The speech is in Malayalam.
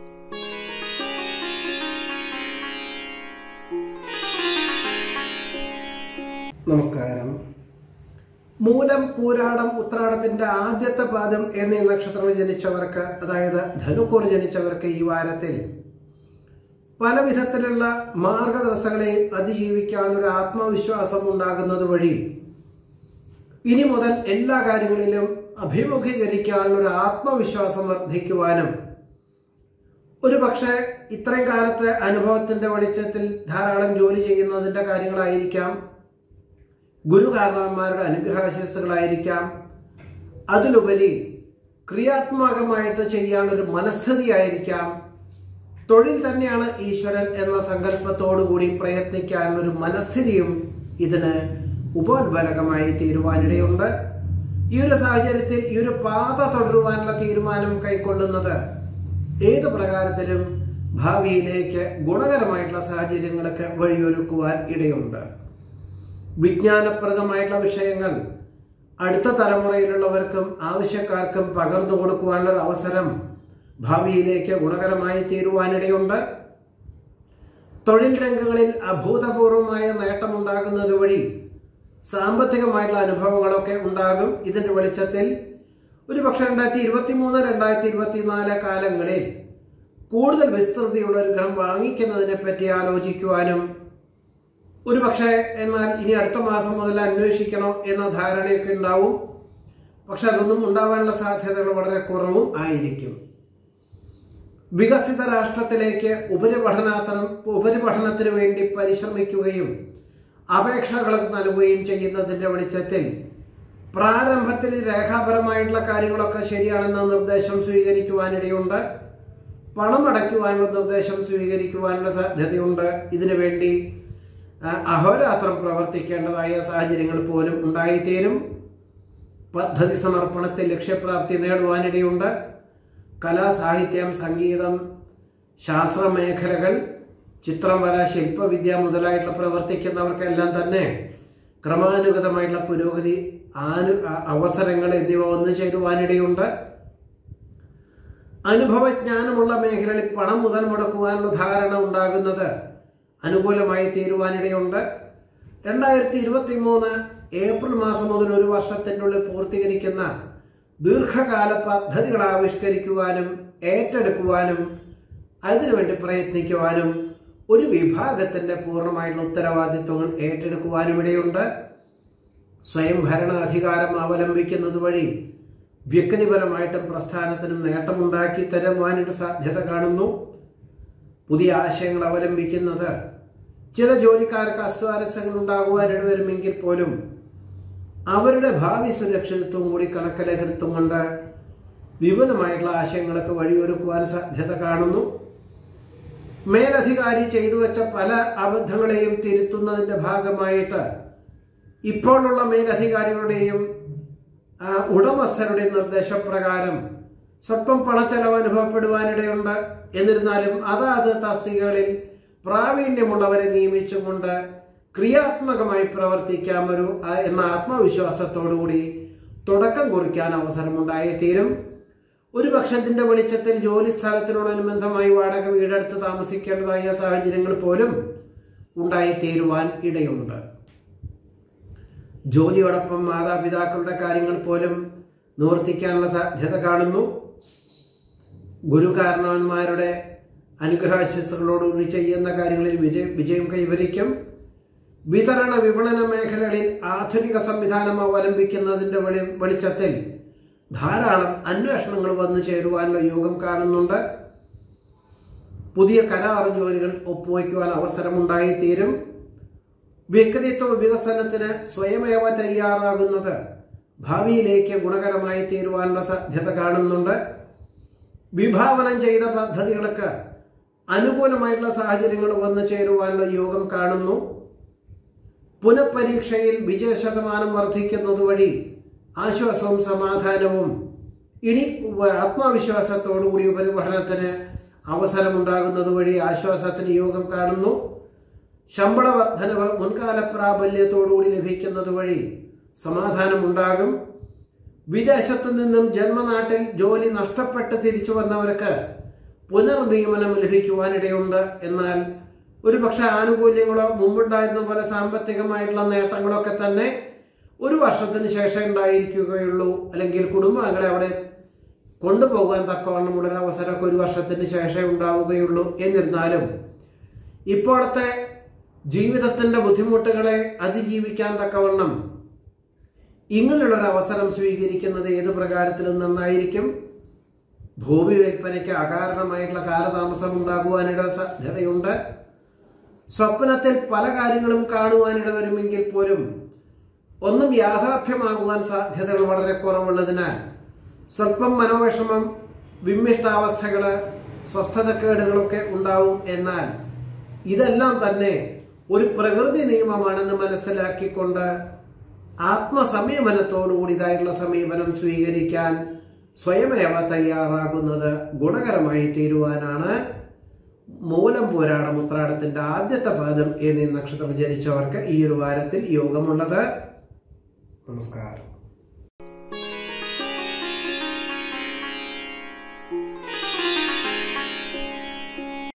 നമസ്കാരം മൂലം പൂരാടം ഉത്രാടത്തിന്റെ ആദ്യത്തെ പാദം എന്നീ നക്ഷത്രങ്ങൾ ജനിച്ചവർക്ക് അതായത് ധനുക്കൂർ ജനിച്ചവർക്ക് ഈ വാരത്തിൽ പല വിധത്തിലുള്ള മാർഗതടസ്സങ്ങളെ അതിജീവിക്കാനൊരു ആത്മവിശ്വാസം ഉണ്ടാകുന്നത് വഴി ഇനി മുതൽ എല്ലാ കാര്യങ്ങളിലും അഭിമുഖീകരിക്കാനുള്ള ആത്മവിശ്വാസം വർദ്ധിക്കുവാനും ഒരു പക്ഷേ ഇത്രയും കാലത്തെ അനുഭവത്തിന്റെ വെളിച്ചത്തിൽ ധാരാളം ജോലി ചെയ്യുന്നതിന്റെ കാര്യങ്ങളായിരിക്കാം ഗുരുകാരണവന്മാരുടെ അനുഗ്രഹാശിസ്സുകളായിരിക്കാം അതിലുപരി ക്രിയാത്മകമായിട്ട് ചെയ്യാനൊരു മനസ്ഥിതിയായിരിക്കാം തൊഴിൽ തന്നെയാണ് ഈശ്വരൻ എന്ന സങ്കല്പത്തോടുകൂടി പ്രയത്നിക്കാനൊരു മനസ്ഥിതിയും ഇതിന് ഉപോത്ബലകമായി തീരുവാനിടയുണ്ട് ഈ ഒരു സാഹചര്യത്തിൽ ഈ ഒരു പാത തുടരുവാനുള്ള തീരുമാനം കൈക്കൊള്ളുന്നത് ഏത് പ്രകാരത്തിലും ഭാവിയിലേക്ക് ഗുണകരമായിട്ടുള്ള സാഹചര്യങ്ങൾക്ക് വഴിയൊരുക്കുവാൻ ഇടയുണ്ട് വിജ്ഞാനപ്രദമായിട്ടുള്ള വിഷയങ്ങൾ അടുത്ത തലമുറയിലുള്ളവർക്കും ആവശ്യക്കാർക്കും പകർന്നു കൊടുക്കുവാനുള്ള ഒരു അവസരം ഭാവിയിലേക്ക് ഗുണകരമായി തീരുവാനിടയുണ്ട് തൊഴിൽ രംഗങ്ങളിൽ അഭൂതപൂർവമായ നേട്ടമുണ്ടാകുന്നത് വഴി സാമ്പത്തികമായിട്ടുള്ള അനുഭവങ്ങളൊക്കെ ഉണ്ടാകും ഇതിന്റെ വെളിച്ചത്തിൽ ഒരു പക്ഷെ രണ്ടായിരത്തി ഇരുപത്തി മൂന്ന് രണ്ടായിരത്തി ഇരുപത്തിനാല് കാലങ്ങളിൽ കൂടുതൽ വിസ്തൃതിയുള്ള ഒരു ഗ്രഹം വാങ്ങിക്കുന്നതിനെ പറ്റി ആലോചിക്കുവാനും ഒരു പക്ഷേ എന്നാൽ ഇനി അടുത്ത മാസം മുതൽ അന്വേഷിക്കണം എന്ന ധാരണയൊക്കെ ഉണ്ടാവും പക്ഷെ അതൊന്നും ഉണ്ടാവാനുള്ള സാധ്യതകൾ വളരെ കുറവും ആയിരിക്കും വികസിത രാഷ്ട്രത്തിലേക്ക് ഉപരിപഠനാത്തരം ഉപരിപഠനത്തിന് വേണ്ടി പരിശ്രമിക്കുകയും അപേക്ഷകൾ നൽകുകയും ചെയ്യുന്നതിന്റെ വെളിച്ചത്തിൽ പ്രാരംഭത്തിൽ രേഖാപരമായിട്ടുള്ള കാര്യങ്ങളൊക്കെ ശരിയാണെന്ന നിർദ്ദേശം സ്വീകരിക്കുവാനിടയുണ്ട് പണം അടയ്ക്കുവാനുള്ള നിർദ്ദേശം സ്വീകരിക്കുവാനുള്ള സാധ്യതയുണ്ട് ഇതിനു വേണ്ടി ആ, അഹോരാത്രം പ്രവർത്തിക്കേണ്ടതായ സാഹചര്യങ്ങൾ പോലും ഉണ്ടായിത്തീരും പദ്ധതി സമർപ്പണത്തിൽ ലക്ഷ്യപ്രാപ്തി നേടുവാനിടയുണ്ട് കലാ സാഹിത്യം സംഗീതം ശാസ്ത്ര മേഖലകൾ ചിത്രം വര ശില്പവിദ്യ മുതലായിട്ടുള്ള പ്രവർത്തിക്കുന്നവർക്കെല്ലാം തന്നെ ക്രമാനുഗതമായിട്ടുള്ള പുരോഗതി ആനു അ- അവസരങ്ങൾ എന്നിവ വന്നു ചേരുവാനിടയുണ്ട് അനുഭവജ്ഞാനമുള്ള മേഖലകളിൽ പണം മുതൽ മുടക്കുവാനുള്ള ധാരണ ഉണ്ടാകുന്നത് അനുകൂലമായി തീരുവാനിടയുണ്ട് രണ്ടായിരത്തി ഇരുപത്തി മൂന്ന് ഏപ്രിൽ മാസം മുതൽ ഒരു വർഷത്തിനുള്ളിൽ പൂർത്തീകരിക്കുന്ന ദീർഘകാല പദ്ധതികൾ ആവിഷ്കരിക്കുവാനും ഏറ്റെടുക്കുവാനും അതിനുവേണ്ടി പ്രയത്നിക്കുവാനും ഒരു വിഭാഗത്തിന്റെ പൂർണ്ണമായിട്ടുള്ള ഉത്തരവാദിത്വങ്ങൾ ഏറ്റെടുക്കുവാനും ഇടയുണ്ട് സ്വയം ഭരണാധികാരം അവലംബിക്കുന്നത് വഴി വ്യക്തിപരമായിട്ടും പ്രസ്ഥാനത്തിനും നേട്ടമുണ്ടാക്കി തരുവാനൊരു സാധ്യത കാണുന്നു പുതിയ ആശയങ്ങൾ അവലംബിക്കുന്നത് ചില ജോലിക്കാർക്ക് അസ്വാരസ്യങ്ങൾ ഉണ്ടാകുവാനിട വരുമെങ്കിൽ പോലും അവരുടെ ഭാവി സുരക്ഷിതത്വം കൂടി കണക്കിലെടുത്തുകൊണ്ട് വിപുലമായിട്ടുള്ള ആശയങ്ങൾക്ക് വഴിയൊരുക്കുവാൻ സാധ്യത കാണുന്നു മേലധികാരി ചെയ്തു വെച്ച പല അബദ്ധങ്ങളെയും തിരുത്തുന്നതിന്റെ ഭാഗമായിട്ട് ഇപ്പോഴുള്ള മേലധികാരികളുടെയും ആ, ഉടമസ്ഥരുടെയും നിർദ്ദേശപ്രകാരം സ്വല്പം പണച്ചെലവ് അനുഭവപ്പെടുവാനിടയുണ്ട് എന്നിരുന്നാലും അതാത് തസ്തികകളിൽ പ്രാവീണ്യമുള്ളവരെ നിയമിച്ചുകൊണ്ട് ക്രിയാത്മകമായി പ്രവർത്തിക്കാം ഒരു ആ, എന്ന ആത്മവിശ്വാസത്തോടുകൂടി തുടക്കം കുറിക്കാൻ അവസരമുണ്ടായിത്തീരും ഒരു പക്ഷത്തിന്റെ വെളിച്ചത്തിൽ ജോലി സ്ഥലത്തിനോടനുബന്ധമായി വാടക വീടെടുത്ത് താമസിക്കേണ്ടതായ സാഹചര്യങ്ങൾ പോലും ഉണ്ടായിത്തീരുവാൻ ഇടയുണ്ട് ജോലിയോടൊപ്പം മാതാപിതാക്കളുടെ കാര്യങ്ങൾ പോലും നിവർത്തിക്കാനുള്ള സാധ്യത കാണുന്നു ഗുരുകാരണവന്മാരുടെ അനുഗ്രഹാശിസ്സുകളോടുകൂടി ചെയ്യുന്ന കാര്യങ്ങളിൽ വിജയ വിജയം കൈവരിക്കും വിതരണ വിപണന മേഖലകളിൽ ആധുനിക സംവിധാനം അവലംബിക്കുന്നതിന്റെ വെളി വെളിച്ചത്തിൽ ധാരാളം അന്വേഷണങ്ങൾ വന്നു ചേരുവാനുള്ള യോഗം കാണുന്നുണ്ട് പുതിയ കരാർ ജോലികൾ ഒപ്പുവയ്ക്കുവാൻ അവസരമുണ്ടായിത്തീരും വ്യക്തിത്വ വികസനത്തിന് സ്വയമേവ തയ്യാറാകുന്നത് ഭാവിയിലേക്ക് ഗുണകരമായി തീരുവാനുള്ള സാധ്യത കാണുന്നുണ്ട് വിഭാവനം ചെയ്ത പദ്ധതികൾക്ക് അനുകൂലമായിട്ടുള്ള സാഹചര്യങ്ങൾ വന്നു ചേരുവാനുള്ള യോഗം കാണുന്നു പുനഃപരീക്ഷയിൽ വിജയ ശതമാനം വർദ്ധിക്കുന്നത് വഴി ആശ്വാസവും സമാധാനവും ഇനി ആത്മവിശ്വാസത്തോടുകൂടി ഉപരിപഠനത്തിന് അവസരമുണ്ടാകുന്നത് വഴി ആശ്വാസത്തിന് യോഗം കാണുന്നു ശമ്പള വർധനവ് മുൻകാല പ്രാബല്യത്തോടുകൂടി ലഭിക്കുന്നത് വഴി സമാധാനമുണ്ടാകും വിദേശത്തു നിന്നും ജന്മനാട്ടിൽ ജോലി നഷ്ടപ്പെട്ട് തിരിച്ചു വന്നവർക്ക് പുനർനിയമനം ലഭിക്കുവാനിടയുണ്ട് എന്നാൽ ഒരു പക്ഷെ ആനുകൂല്യങ്ങളോ മുമ്പുണ്ടായിരുന്ന പോലെ സാമ്പത്തികമായിട്ടുള്ള നേട്ടങ്ങളൊക്കെ തന്നെ ഒരു വർഷത്തിന് ശേഷം ഉണ്ടായിരിക്കുകയുള്ളൂ അല്ലെങ്കിൽ കുടുംബാംഗങ്ങളെ അവിടെ കൊണ്ടുപോകാൻ തക്കവണ്ണമുള്ള ഒരു അവസരമൊക്കെ ഒരു വർഷത്തിന് ശേഷം ഉണ്ടാവുകയുള്ളൂ എന്നിരുന്നാലും ഇപ്പോഴത്തെ ജീവിതത്തിന്റെ ബുദ്ധിമുട്ടുകളെ അതിജീവിക്കാൻ തക്കവണ്ണം ഇങ്ങനെയുള്ളൊരു അവസരം സ്വീകരിക്കുന്നത് ഏത് പ്രകാരത്തിലും നന്നായിരിക്കും ഭൂമി വിൽപ്പനയ്ക്ക് അകാരണമായിട്ടുള്ള കാലതാമസം ഉണ്ടാകുവാനിട സാധ്യതയുണ്ട് സ്വപ്നത്തിൽ പല കാര്യങ്ങളും കാണുവാനിട വരുമെങ്കിൽ പോലും ഒന്നും യാഥാർത്ഥ്യമാകുവാൻ സാധ്യതകൾ വളരെ കുറവുള്ളതിനാൽ സ്വല്പം മനോവിഷമം വിമ്മിഷ്ടാവസ്ഥകള് സ്വസ്ഥതക്കേടുകളൊക്കെ ഉണ്ടാവും എന്നാൽ ഇതെല്ലാം തന്നെ ഒരു പ്രകൃതി നിയമമാണെന്ന് മനസ്സിലാക്കിക്കൊണ്ട് ആത്മസംയമനത്തോടുകൂടി ഇതായിട്ടുള്ള സമീപനം സ്വീകരിക്കാൻ സ്വയമേവ തയ്യാറാകുന്നത് ഗുണകരമായി തീരുവാനാണ് മൂലം പോരാടം ഉത്രാടത്തിന്റെ ആദ്യത്തെ പാദം എന്നീ നക്ഷത്രം ജനിച്ചവർക്ക് ഈ ഒരു വാരത്തിൽ യോഗമുള്ളത് നമസ്കാരം